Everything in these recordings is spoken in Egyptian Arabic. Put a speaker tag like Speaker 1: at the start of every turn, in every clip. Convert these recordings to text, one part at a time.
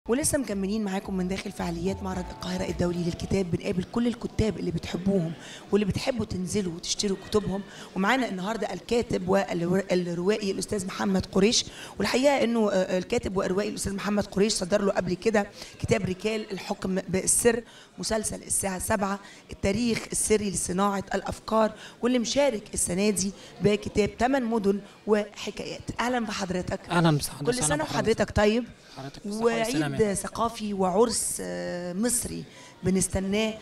Speaker 1: ولسه مكملين معاكم من داخل فعاليات معرض القاهرة الدولي للكتاب بنقابل كل الكتاب اللي بتحبوهم واللي بتحبوا تنزلوا وتشتروا كتبهم ومعانا النهارده الكاتب والروائي الأستاذ محمد قريش والحقيقة إنه آه، الكاتب والروائي الأستاذ محمد قريش صدر له قبل كده كتاب رجال الحكم بالسر مسلسل الساعة سبعة التاريخ السري لصناعة الأفكار واللي مشارك السنة دي بكتاب ثمان مدن وحكايات أهلا بحضرتك
Speaker 2: اهلا بحضرتك
Speaker 1: كل سنة وحضرتك طيب
Speaker 2: حضرتك بالصحة والسلامة.
Speaker 1: وعيد ثقافي وعرس آه، مصري بنستناه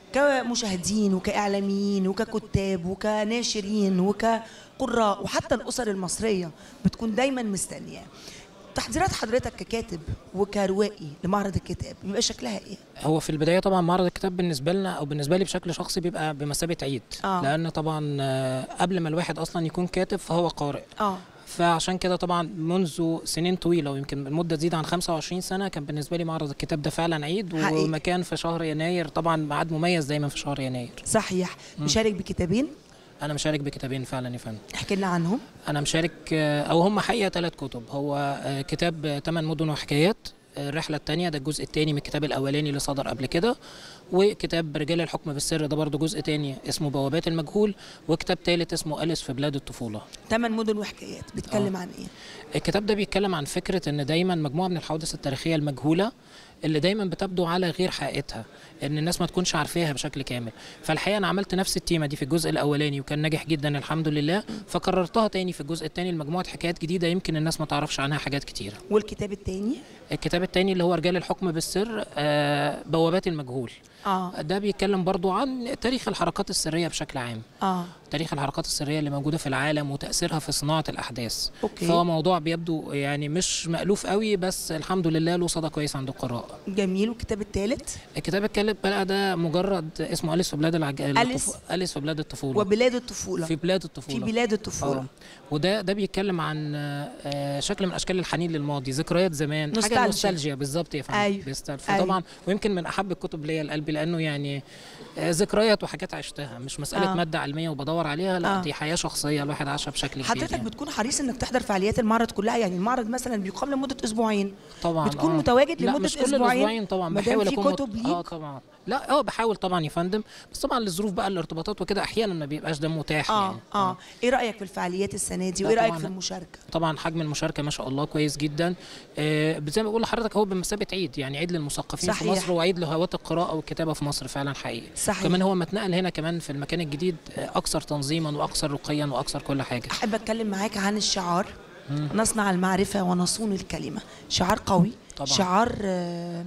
Speaker 1: كمشاهدين وكإعلاميين وككتاب وكناشرين وكقراء وحتى الأسر المصرية بتكون دايما مستنياه تحضيرات حضرتك ككاتب وكروائي لمعرض الكتاب بيبقى شكلها ايه؟
Speaker 2: هو في البدايه طبعا معرض الكتاب بالنسبه لنا او بالنسبه لي بشكل شخصي بيبقى بمثابه عيد
Speaker 1: آه.
Speaker 2: لان طبعا آه، قبل ما الواحد اصلا يكون كاتب فهو قارئ
Speaker 1: اه
Speaker 2: فعشان كده طبعا منذ سنين طويله ويمكن المده تزيد عن 25 سنه كان بالنسبه لي معرض الكتاب ده فعلا عيد
Speaker 1: حقيقي.
Speaker 2: ومكان في شهر يناير طبعا ميعاد مميز دايما في شهر يناير
Speaker 1: صحيح مشارك بكتابين
Speaker 2: انا مشارك بكتابين فعلا يا فندم
Speaker 1: احكي لنا عنهم
Speaker 2: انا مشارك آه، او هم حقيقه ثلاث كتب هو آه، كتاب ثمان مدن وحكايات آه، الرحله الثانيه ده الجزء الثاني من الكتاب الاولاني اللي صدر قبل كده وكتاب رجال الحكم بالسر ده برضه جزء ثاني اسمه بوابات المجهول وكتاب ثالث اسمه أليس في بلاد الطفوله
Speaker 1: ثمان مدن وحكايات بيتكلم
Speaker 2: آه.
Speaker 1: عن ايه؟
Speaker 2: الكتاب ده بيتكلم عن فكره ان دايما مجموعه من الحوادث التاريخيه المجهوله اللي دايما بتبدو على غير حقيقتها ان الناس ما تكونش عارفاها بشكل كامل فالحقيقه انا عملت نفس التيمه دي في الجزء الاولاني وكان ناجح جدا الحمد لله فكررتها تاني في الجزء الثاني لمجموعه حكايات جديده يمكن الناس ما تعرفش عنها حاجات كتيره
Speaker 1: والكتاب الثاني
Speaker 2: الكتاب الثاني اللي هو رجال الحكم بالسر آه، بوابات المجهول
Speaker 1: اه
Speaker 2: ده بيتكلم برضو عن تاريخ الحركات السريه بشكل عام
Speaker 1: اه
Speaker 2: تاريخ الحركات السريه اللي موجوده في العالم وتاثيرها في صناعه الاحداث
Speaker 1: اوكي
Speaker 2: فهو موضوع بيبدو يعني مش مألوف قوي بس الحمد لله له صدى كويس عند القراء
Speaker 1: جميل والكتاب الثالث
Speaker 2: الكتاب الكلب بقى ده مجرد اسمه أليس في بلاد العج...
Speaker 1: أليس؟
Speaker 2: الطف- أليس في بلاد الطفولة
Speaker 1: وبلاد الطفولة
Speaker 2: في بلاد
Speaker 1: في
Speaker 2: الطفولة
Speaker 1: بلاد الطفولة
Speaker 2: آه. وده ده بيتكلم عن آه، شكل من اشكال الحنين للماضي ذكريات زمان
Speaker 1: نوستالجيا.
Speaker 2: حاجه نوستالجيا بالظبط يا فندم
Speaker 1: أيوة.
Speaker 2: بيستال-
Speaker 1: أيوة.
Speaker 2: فطبعا ويمكن من احب الكتب ليا لقلبي لانه يعني آه، ذكريات وحاجات عشتها مش مساله
Speaker 1: آه.
Speaker 2: ماده علميه وبدور عليها لا
Speaker 1: آه.
Speaker 2: دي حياه شخصيه الواحد عاشها بشكل كبير
Speaker 1: حضرتك
Speaker 2: يعني.
Speaker 1: بتكون حريص انك تحضر فعاليات المعرض كلها يعني المعرض مثلا بيقام لمده اسبوعين
Speaker 2: طبعا
Speaker 1: بتكون
Speaker 2: آه.
Speaker 1: متواجد
Speaker 2: لا
Speaker 1: لمدة
Speaker 2: مش كل
Speaker 1: أسبوعين؟
Speaker 2: الاسبوعين طبعا
Speaker 1: ما دام
Speaker 2: بحاول
Speaker 1: في
Speaker 2: اكون
Speaker 1: كتب ليك؟
Speaker 2: اه طبعا لا اه بحاول طبعا يا فندم بس طبعا للظروف بقى الارتباطات وكده احيانا ما بيبقاش ده متاح
Speaker 1: اه
Speaker 2: يعني
Speaker 1: اه ايه رايك في الفعاليات السنه دي
Speaker 2: لا
Speaker 1: وايه رايك
Speaker 2: طبعاً.
Speaker 1: في المشاركه
Speaker 2: طبعا حجم المشاركه ما شاء الله كويس جدا آه زي ما بقول لحضرتك هو بمثابه عيد يعني عيد للمثقفين في
Speaker 1: صحيح.
Speaker 2: مصر وعيد لهواة القراءه والكتابه في مصر فعلا حقيقي
Speaker 1: صحيح.
Speaker 2: كمان هو ما اتنقل هنا كمان في المكان الجديد آه اكثر تنظيما واكثر رقيا واكثر كل حاجه
Speaker 1: احب اتكلم معاك عن الشعار نصنع المعرفه ونصون الكلمه شعار قوي
Speaker 2: طبعاً.
Speaker 1: شعار آه،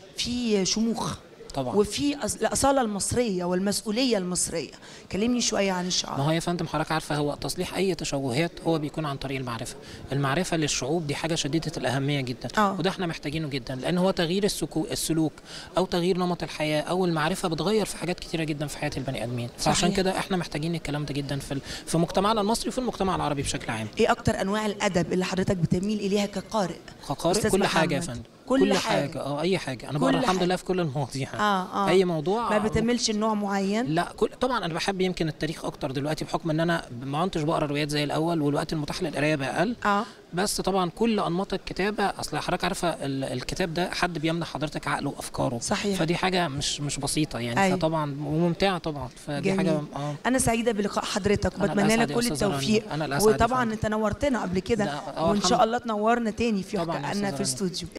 Speaker 1: فيه شموخ
Speaker 2: طبعا
Speaker 1: وفي أص- الاصاله المصريه والمسؤوليه المصريه كلمني شويه عن
Speaker 2: ما
Speaker 1: الشعار
Speaker 2: هو يا فندم حضرتك عارفه هو تصليح اي تشوهات هو بيكون عن طريق المعرفه المعرفه للشعوب دي حاجه شديده الاهميه جدا
Speaker 1: آه.
Speaker 2: وده احنا محتاجينه جدا لان هو تغيير السكو السلوك او تغيير نمط الحياه او المعرفه بتغير في حاجات كتيره جدا في حياه البني ادمين فعشان
Speaker 1: صحيح.
Speaker 2: كده احنا محتاجين الكلام ده جدا في ال- في مجتمعنا المصري وفي المجتمع العربي بشكل عام
Speaker 1: ايه اكتر انواع الادب اللي حضرتك بتميل اليها كقارئ
Speaker 2: كقارئ
Speaker 1: أستاذ
Speaker 2: كل حاجه يا
Speaker 1: محمد.
Speaker 2: فندم
Speaker 1: كل
Speaker 2: حاجه,
Speaker 1: حاجة.
Speaker 2: اه اي حاجه انا
Speaker 1: كل
Speaker 2: بقرا الحمد
Speaker 1: حاجة.
Speaker 2: لله في كل المواضيع
Speaker 1: اه اه
Speaker 2: اي موضوع
Speaker 1: ما بتملش نوع معين
Speaker 2: لا كل طبعا انا بحب يمكن التاريخ اكتر دلوقتي بحكم ان انا ما كنتش بقرا روايات زي الاول والوقت المتاح للقرايه بقى اقل
Speaker 1: اه
Speaker 2: بس طبعا كل انماط الكتابه اصل حضرتك عارفه ال- الكتاب ده حد بيمنح حضرتك عقله وافكاره
Speaker 1: صحيح.
Speaker 2: فدي حاجه مش مش بسيطه يعني
Speaker 1: أيوة.
Speaker 2: فطبعا وممتعه طبعا فدي
Speaker 1: جميل.
Speaker 2: حاجه اه
Speaker 1: انا سعيده بلقاء حضرتك
Speaker 2: أنا
Speaker 1: وبتمنى
Speaker 2: الأسعد
Speaker 1: لك
Speaker 2: يا
Speaker 1: كل
Speaker 2: أستاذة رانيا.
Speaker 1: التوفيق
Speaker 2: أنا الأسعد يا
Speaker 1: وطبعا
Speaker 2: فندم.
Speaker 1: انت نورتنا قبل كده
Speaker 2: لا، آه،
Speaker 1: وان
Speaker 2: الحمد-
Speaker 1: شاء الله تنورنا تاني في
Speaker 2: طبعاً يا
Speaker 1: حلقة
Speaker 2: أستاذة
Speaker 1: في
Speaker 2: رانيا.
Speaker 1: الاستوديو